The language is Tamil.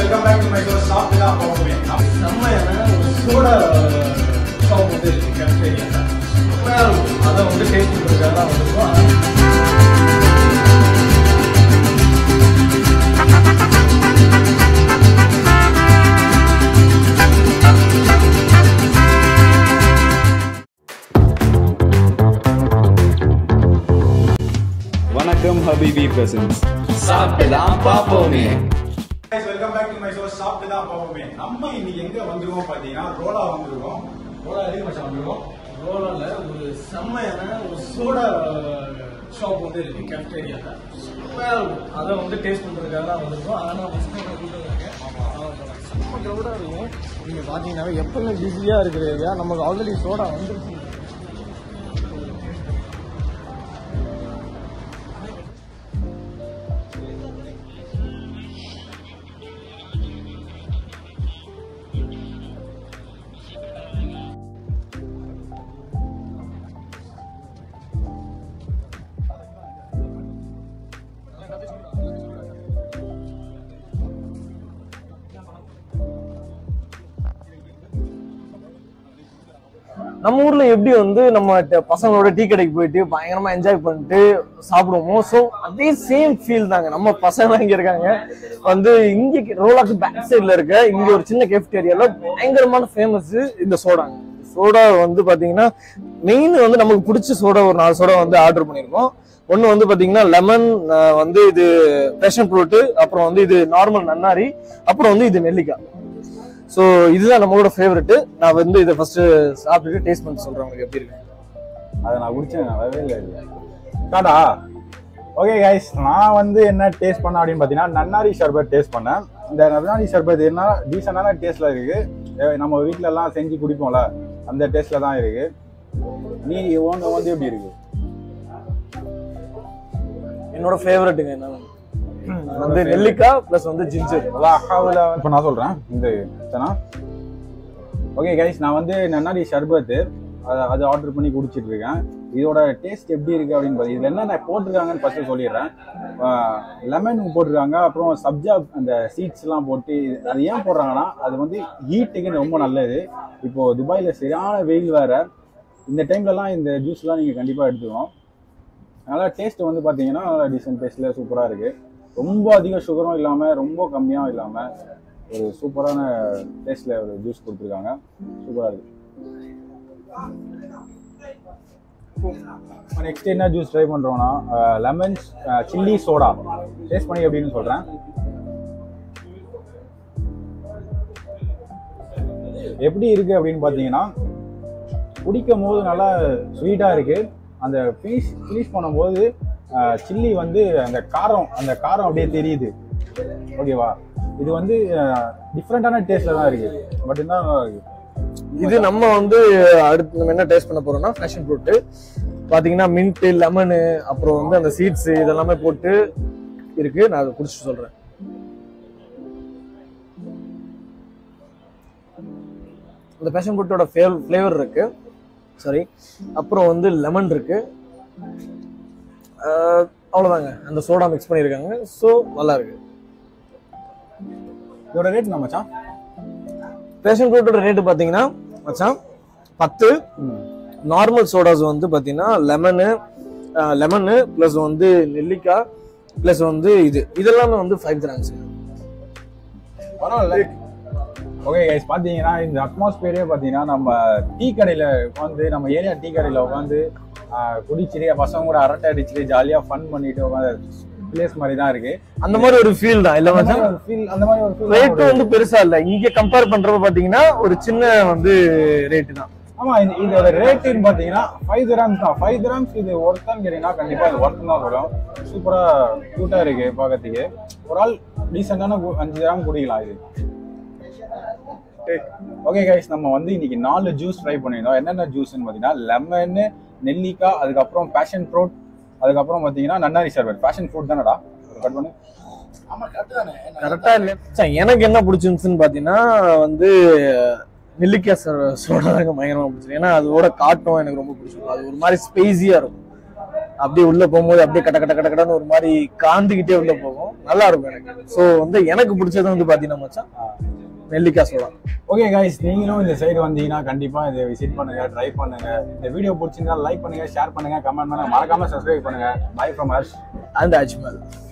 welcome back to my show சாப்பிட்டு தான் போகவே செம்மையான ஒரு சோடா ஷாப் வந்து இருக்கு கேஃப்டேரியா செம்மையா இருக்கும் அதை வந்து டேஸ்ட் பண்ணுறதுக்காக தான் வந்திருக்கோம் வணக்கம் ஹபிபி பிரசன்ஸ் சாப்பிட்டுதான் பாப்போமே guys welcome back to my show சாப்பிட்டு தான் போகவே நம்ம இன்னைக்கு எங்க வந்திருக்கோம் பாத்தீங்கன்னா ரோலா வந்திருக்கோம் ரோலா எதுக்கு மச்சான் வந்திருக்கோம் ரோலால ஒரு செம்மையான ஒரு சோடா ஷாப் வந்து இருக்கு கேஃப்டேரியால செம்மையா இருக்கும் அதை வந்து டேஸ்ட் பண்ணுறதுக்காக தான் வந்திருக்கோம் ஆனால் ஃபஸ்ட்டு கூப்பிட்டுருக்காங்க செம்ம க்ரௌடாக இருக்கும் நீங்கள் பார்த்தீங்கன்னா எப்பவுமே பிஸியாக இருக்கிற ஏரியா நமக்கு ஆல்ரெடி சோடா வந்துருச்சு நம்ம ஊர்ல எப்படி வந்து நம்ம ட- பசங்களோட டீ கடைக்கு போயிட்டு பயங்கரமா என்ஜாய் பண்ணிட்டு சாப்பிடுவோமோ ஸோ அதே சேம் ஃபீல் தாங்க நம்ம பசங்க இங்க இருக்காங்க வந்து இங்க ரோலாக்கு பேக் சைடுல இருக்க இங்க ஒரு சின்ன கேஃப்டேரியால பயங்கரமான ஃபேமஸ் இந்த சோடாங்க சோடா வந்து பாத்தீங்கன்னா மெயின் வந்து நமக்கு பிடிச்ச சோடா ஒரு நாலு சோடா வந்து ஆர்டர் பண்ணியிருக்கோம் ஒன்று வந்து பாத்தீங்கன்னா லெமன் வந்து இது பேஷன் ஃப்ரூட்டு அப்புறம் வந்து இது நார்மல் நன்னாரி அப்புறம் வந்து இது நெல்லிக்காய் ஸோ இதுதான் நம்மளோட ஃபேவரெட் நான் வந்து இதை ஃபர்ஸ்ட் சாப்பிட்டுட்டு டேஸ்ட் பண்ணி சொல்றேன் உங்களுக்கு எப்படி இருக்கு அதை நான் குடிச்சேன் வரவே இல்லை டாடா ஓகே கைஸ் நான் வந்து என்ன டேஸ்ட் பண்ணேன் அப்படின்னு பார்த்தீங்கன்னா நன்னாரி ஷர்பத் டேஸ்ட் பண்ணேன் இந்த நன்னாரி ஷர்பத் என்ன டீசெண்டான டேஸ்ட்ல இருக்கு அஹ் நம்ம வீட்ல எல்லாம் செஞ்சு குடிப்போம்ல அந்த டேஸ்ட்ல தான் இருக்கு நீ உங்க வந்து எப்படி இருக்கு என்னோட ஃபேவரெட்டுங்க என்ன வந்து நெல்லிக்காய் ப்ளஸ் வந்து ஜிஞ்சர் இப்போ நான் சொல்றேன் இந்த சனா ஓகே கைஸ் நான் வந்து நன்னாரி ஷர்பத்து அதை அது ஆர்டர் பண்ணி குடிச்சிட்டு இருக்கேன் இதோட டேஸ்ட் எப்படி இருக்கு அப்படின்னு பார்த்து இதில் என்னென்ன போட்டிருக்காங்கன்னு ஃபர்ஸ்ட் சொல்லிடுறேன் லெமன் போட்டிருக்காங்க அப்புறம் சப்ஜா அந்த சீட்ஸ் எல்லாம் போட்டு அது ஏன் போடுறாங்கன்னா அது வந்து ஹீட்டுக்கு ரொம்ப நல்லது இப்போ துபாயில் சரியான வெயில் வேற இந்த டைம்லலாம் இந்த ஜூஸ்லாம் நீங்கள் கண்டிப்பாக எடுத்துக்கணும் அதனால டேஸ்ட் வந்து பார்த்தீங்கன்னா டீசென்ட் டேஸ்ட்டில் சூப்பராக இருக்கு ரொம்ப அதிக சுகரும் இல்லாமல் ரொம்ப கம்மியாகவும் இல்லாமல் ஒரு சூப்பரான டேஸ்ட்ல ஒரு ஜூஸ் கொடுத்துருக்காங்க சூப்பராக இருக்கு நெக்ஸ்ட் என்ன ஜூஸ் ட்ரை பண்ணுறோம்னா லெமன் சில்லி சோடா டேஸ்ட் பண்ணி எப்படின்னு சொல்கிறேன் எப்படி இருக்கு அப்படின்னு பார்த்தீங்கன்னா குடிக்கும் போது நல்லா ஸ்வீட்டாக இருக்கு அந்த ஃபினிஷ் ஃபினிஷ் பண்ணும்போது சில்லி வந்து அந்த காரம் அந்த காரம் அப்படியே தெரியுது ஓகேவா இது வந்து டிஃப்ரெண்டான டேஸ்ட்ல தான் இருக்கு பட் இருந்தாலும் நல்லா இருக்கு இது நம்ம வந்து அடுத்து நம்ம என்ன டேஸ்ட் பண்ண போறோம்னா ஃபேஷன் ஃப்ரூட் பாத்தீங்கன்னா மின்ட் லெமனு அப்புறம் வந்து அந்த சீட்ஸ் இதெல்லாமே போட்டு இருக்கு நான் அதை குடிச்சு சொல்றேன் அந்த பேஷன் ஃப்ரூட்டோட ஃப்ளேவர் இருக்கு சாரி அப்புறம் வந்து லெமன் இருக்கு ஆஹ் அவ்வளவுதாங்க அந்த சோடா மிக்ஸ் பண்ணியிருக்காங்க ஸோ நல்லா இருக்கு இதோட ரேட் நம்ம மச்சான் பேஷன் ஃப்ரூட்டோட ரேட்டு பார்த்தீங்கன்னா மச்சான் பத்து நார்மல் சோடாஸ் வந்து பார்த்தீங்கன்னா லெமனு லெமனு ப்ளஸ் வந்து நெல்லிக்காய் ப்ளஸ் வந்து இது இதெல்லாமே வந்து ஃபைவ் கிராம்ஸ் பரவாயில்ல ஓகே கைஸ் பார்த்தீங்கன்னா இந்த அட்மாஸ்பியரே பார்த்தீங்கன்னா நம்ம டீ கடையில் உட்காந்து நம்ம ஏரியா டீ கடையில் உட்காந்து குடிச்சிட்டு பசங்க கூட அரட்டை அடிச்சுட்டு ஜாலியாக ஃபன் பண்ணிட்டு உட்காந்து பிளேஸ் மாதிரி தான் இருக்கு அந்த மாதிரி ஒரு ஃபீல் தான் இல்ல அந்த மாதிரி மச்சான் ஒரு feel அந்த மாதிரி ஒரு feel ரேட்டு வந்து பெருசா இல்ல இங்க கம்பேர் பண்றப்ப பாத்தீங்கன்னா ஒரு சின்ன வந்து ரேட்டு தான் ஆமா இந்த இதோட ரேட்டுன்னு பாத்தீங்கன்னா ஃபைவ் கிராம்ஸ் தான் ஃபைவ் கிராம்ஸ் இது ஒர்த்தான்னு கேட்டீங்கன்னா கண்டிப்பா இது ஒர்த் தான் சொல்லும் சூப்பரா கியூட்டா இருக்கு பார்க்கறதுக்கு ஒரு ஆள் டீசெண்டான அஞ்சு கிராம் குடிக்கலாம் இது ஓகே கைஸ் நம்ம வந்து இன்னைக்கு நாலு ஜூஸ் ட்ரை பண்ணியிருந்தோம் என்னென்ன ஜூஸ்னு பார்த்தீங்கன்னா லெமன் நெல்லிக்காய் அதுக்கப்புறம் பேஷன் ஃப்ரூட் அதுக்கப்புறம் பார்த்தீங்கன்னா நன்னாரி சர்பத் பேஷன் ஃப்ரூட் தானடா கட் பண்ணு கரெக்டா இல்ல மச்சான், எனக்கு என்ன பிடிச்சிருந்துச்சுன்னு பாத்தீங்கன்னா வந்து நெல்லிக்காய் சோடா தாங்க பயங்கரமா பிடிச்சிருக்கு ஏன்னா அதோட காட்டும் எனக்கு ரொம்ப பிடிச்சிருக்கும் அது ஒரு மாதிரி ஸ்பைசியா இருக்கும் அப்படியே உள்ள போகும்போது அப்படியே கட்ட கட்ட கட்ட கடன்னு ஒரு மாதிரி காந்துக்கிட்டே உள்ள போகும் நல்லா இருக்கும் எனக்கு ஸோ வந்து எனக்கு பிடிச்சது வந்து பாத்தீங்கன்னா மச்சான் நெல்லிக்காய் சோளம் ஓகே கைஸ் நீங்களும் இந்த சைடு வந்தீங்கன்னா கண்டிப்பா இதை விசிட் பண்ணுங்க ட்ரை பண்ணுங்க இந்த வீடியோ பிடிச்சிருந்தா லைக் பண்ணுங்க ஷேர் பண்ணுங்க கமெண்ட் பண்ணுங்க மறக்காம சப்ஸ்கிரைப் பண்ணுங்க பை ஃப்ரம் ஹர்ஷ் அந்த அஜ்மல்